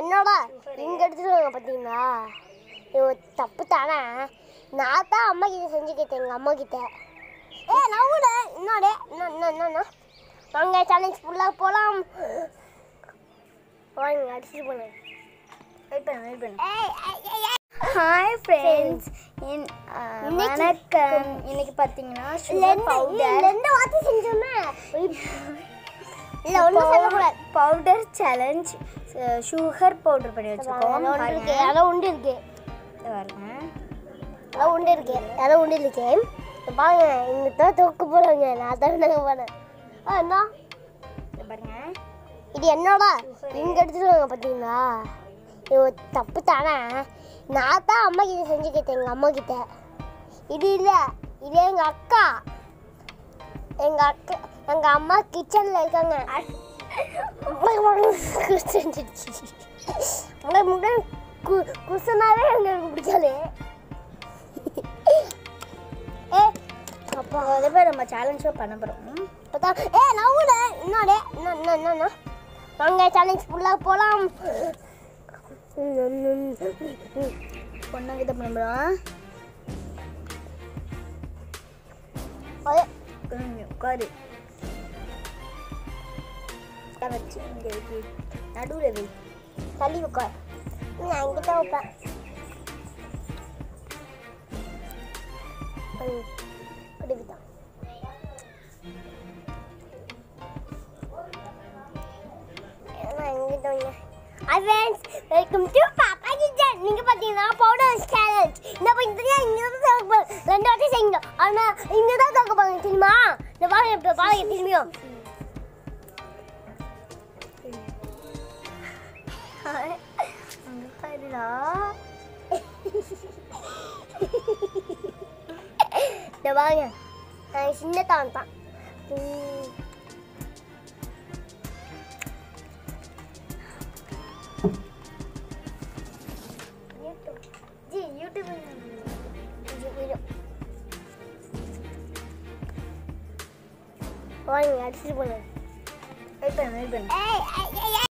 என்னோட இங்கே எடுத்துருவாங்க பார்த்தீங்களா இது ஒரு தப்பு தானே நான் தான் அம்மா கிட்ட செஞ்சுக்கிட்டேன் எங்கள் அம்மா கிட்ட ஏ நான் கூட என்னோட இன்னும் இன்னும் இன்னும் இன்னும் வாங்க சேலஞ்ச் ஃபுல்லாக போகலாம் வாங்க அடிச்சுட்டு போனேன் வெயிட் பண்ணு வெயிட் பண்ணு ஏய் ஏய், ஏய், ஏய். ஹாய் ஃப்ரெண்ட்ஸ் இன் இன்னைக்கு- வணக்கம் இன்னைக்கு பார்த்தீங்கன்னா சுகர் ரெண்டு பவுடர் ரெண்டு வாட்டி செஞ்சோமே இல்லை ஒன்றும் சொல்லக்கூடாது பவுடர் சேலஞ்ச் சுகர் பவுடர் பண்ணி வச்சுருக்கோம் ஒன்று இருக்கு அதோ உண்டு இருக்கு பாருங்க அதோ உண்டு இருக்கு அதோ உண்டு இருக்கு இப்ப பாருங்க இங்கே தான் தூக்கு போகிறாங்க நான் தான் நாங்கள் போனேன் ஆ என்ன இதை பாருங்க இது என்னோட இங்கே எடுத்துருவாங்க பார்த்தீங்களா இது ஒரு தப்பு தானே நான் தான் அம்மா கிட்ட செஞ்சுக்கிட்டேன் எங்கள் அம்மா கிட்ட இது இல்லை இது எங்கள் அக்கா எங்கள் அக்கா எங்கள் அம்மா கிச்சனில் இருக்காங்க செஞ்சிடுச்சு உங்களை முன்னாடி கு குசனாவே எங்களுக்கு பிடிக்காது ஏ அப்போ அதே பேர் நம்ம சேலஞ்சும் பண்ண போகிறோம் பார்த்தா ஏ நான் கூட என்னோட இன்னும் இன்னும் இன்னும் இன்னும் வாங்க சேலஞ்ச் ஃபுல்லாக போகலாம் பொண்ணு இதை பண்ண போகிறோம் உட்காரு உட்கார வச்சு இங்கே வைக்கி நடுவில் வை தள்ளி உட்கார் நான் இங்கே தான் வைப்பேன் ம், அப்படிதான் நான் இங்கே தான் friends welcome to Pappa kitchen நீங்கள் பார்த்தீங்கன்னா பவுடர் சேலஞ்ச் இந்த பார்த்தீங்கன்னா இங்கே தான் தோக்க போகிறேன் ரெண்டு வாட்டி செய்யணும் ஆனால் இங்கே தான் தோக்க போகிறேன் தெரியுமா இந்த பாருங்க இப்போ பாருங்க திரும்பியும் அங்கே பாருடா இந்த பாருங்க நான் சின்ன தான் தான் ம். ஜி யூடியூப் இது, இது. வாங்க அடிச்சுட்டு போனேன் வெயிட் பண்ணு வெயிட் பண்ணு ஏய் ஏய், ஏய், ஏய்.